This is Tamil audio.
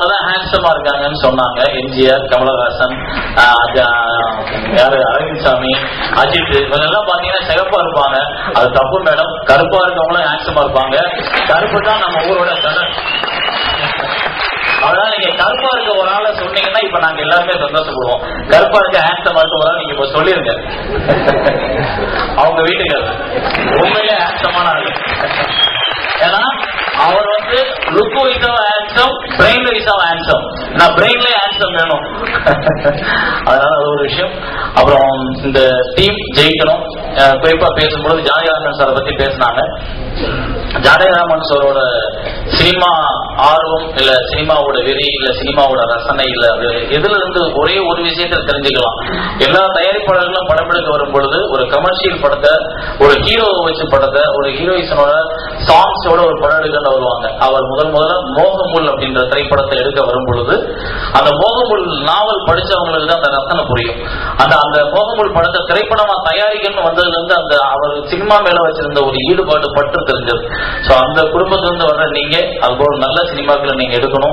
தான் ஹேண்ட்ஸமா இருக்காங்கன்னு சொன்னாங்க எம்ஜிஆர் கமலஹாசன் ஆஹ் ஜ- யாரு அரவிந்த் சாமி அஜித் இவங்க எல்லாம் பாத்தீங்கன்னா சிகப்பா இருப்பாங்க அது தப்பு மேடம் கருப்பா இருக்கவங்களும் ஹேண்ட்ஸமா இருப்பாங்க கருப்பு தான் நம்ம ஊரோட கடன் அதனால நீங்க கருப்பா இருக்க ஒரு ஆளை சொன்னீங்கன்னா இப்ப நாங்க எல்லாருமே சந்தோஷப்படுவோம் கருப்பா இருக்க ஹேண்ட்ஸமா இருக்க ஒரு ஆள் நீங்க இப்ப சொல்லிருங்க அவங்க வீட்டுக்காரர் உண்மையிலே ஹேண்ட்ஸமான ஆளு ஏன்னா அவர் வந்து லுக் வைஸா ஹேண்ட்ஸம் பிரெயின் வைஸா ஹேண்ட்ஸம் நான் பிரெயின்லயே ஹேண்ட்ஸம் வேணும் அதனால அது ஒரு விஷயம் அப்புறம் இந்த டீம் ஜெயிக்கணும் அஹ் குறிப்பா பேசும்போது ஜானகிராமன் சாரை பத்தி பேசினாங்க ஜானகிராமன் சாரோட சினிமா ஆர்வம் இல்ல சினிமாவோட வெறி இல்ல சினிமாவோட ரசனை இல்ல அது எதுல இருந்து ஒரே ஒரு விஷயத்தை தெரிஞ்சுக்கலாம் எல்லா தயாரிப்பாளர்களும் படம் எடுக்க வரும் பொழுது ஒரு கமர்ஷியல் படத்தை ஒரு ஹீரோவை வச்சு படத்தை ஒரு ஹீரோயிசனோட சாங்ஸோட ஒரு படம் எடுக்கன்னு வருவாங்க அவர் முதல் முதல்ல மோகமுல் அப்படின்ற திரைப்படத்தை எடுக்க வரும் பொழுது அந்த மோகமுல் நாவல் படிச்சவங்களுக்கு தான் அந்த ரசனை புரியும் அந்த அந்த மோகமுல் படத்தை திரைப்படமா தயாரிக்கணும்னு வந்ததுல இருந்து அந்த அவர் சினிமா மேல வச்சிருந்த ஒரு ஈடுபாடு பற்று தெரிஞ்சது சோ அந்த குடும்பத்துல இருந்து வர்ற நீங்க அது போல நல்ல சினிமாக்களை நீங்க எடுக்கணும்